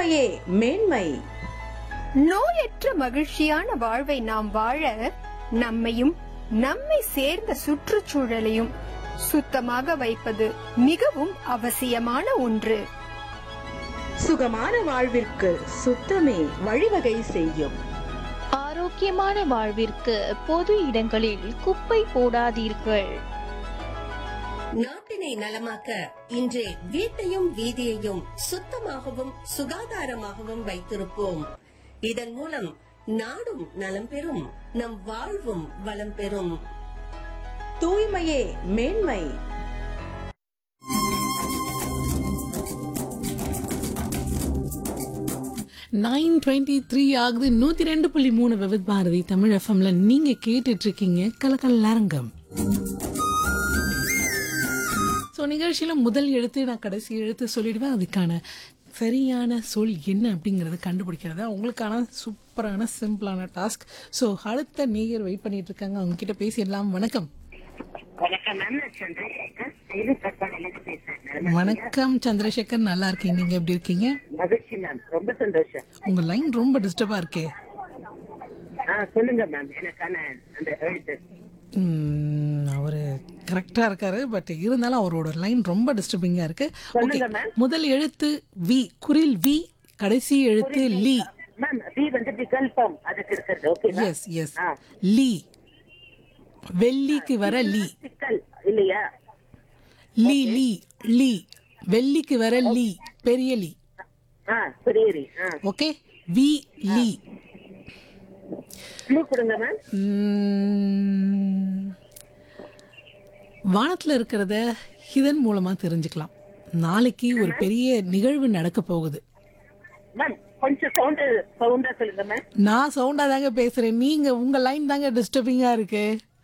தூய்மையே மேன்மை நோயற்ற மகிழ்ச்சியான வாழ்வை நாம் வாழ நம்மையும் நம்மை சேர்ந்த சுற்றுச்சூழலையும் சுத்தமாக வைப்பது மிகவும் அவசியமான ஒன்று சுகமான வாழ்விற்கு சுத்தமே வழிவகை செய்யும் ஆரோக்கியமான வாழ்விற்கு பொது இடங்களில் குப்பை போடாதீர்கள் நாட்டினை நலமாக்க இன்றே வீட்டையும் வீதியையும் சுத்தமாகவும் சுகாதாரமாகவும் வைத்திருப்போம் இதன் மூலம் நாடும் நலம் பெறும் நம் வாழ்வும் வளம் பெறும் தூய்மையே மேன்மை நைன் டுவெண்ட்டி த்ரீ ஆகுது நூற்றி ரெண்டு புள்ளி மூணு விவித் பாரதி தமிழ் எஃப்எம்ல நீங்கள் கேட்டுட்டு இருக்கீங்க கலக்கல்லரங்கம் ஸோ நிகழ்ச்சியில் முதல் எழுத்து நான் கடைசி எழுத்து சொல்லிடுவேன் அதுக்கான சரியான சொல் என்ன அப்படிங்கிறத கண்டுபிடிக்கிறது உங்களுக்கான சூப்பரான சிம்பிளான டாஸ்க் ஸோ அடுத்த நேயர் வெயிட் பண்ணிட்டு இருக்காங்க அவங்க கிட்ட பேசிடலாம் வணக்கம் வணக்கம் மேம் நான் சந்திரசேகர் இது கற்பனையிலிருந்து பேசுறேன் வணக்கம் சந்திரசேகர் நல்லா இருக்கீங்க நீங்க எப்படி இருக்கீங்க மகிழ்ச்சி மேம் ரொம்ப சந்தோஷம் உங்க லைன் ரொம்ப டிஸ்டர்பா இருக்கே ஆ சொல்லுங்க மேம் எனக்கான அந்த எழுத்து ம், அவரு கரெக்டா இருக்காரு பட் இருந்தாலும் அவரோட லைன் ரொம்ப டிஸ்டர்பிங்கா இருக்கு ஓகே சொல்லுங்க, ma'am. முதல் எழுத்து வி குரில் வி கடைசி எழுத்து லீ மேம் வி வந்து விகல்பம் அதுக்கு இருக்கிறது ஓகே எஸ் எஸ் ஆ. லீ வெள்ளிக்கு வர லீ சிக்கல் இல்லையா லீ லீ லீ வெள்ளிக்கு வர லீ பெரிய லீ ஆ புரியுது ஆ ஓகே வி லீ க்ளூ கொடுங்க மேம் ம், வானத்துல இருக்கிறத இதன் மூலமா தெரிஞ்சுக்கலாம் நாளைக்கு ஒரு பெரிய நிகழ்வு நடக்க போகுது மேம் கொஞ்சம் சவுண்ட் சவுண்டா சொல்லுங்க மேம் நான் சவுண்டா தாங்க பேசுறேன் நீங்க உங்க லைன் தாங்க டிஸ்டர்பிங்கா இருக்கு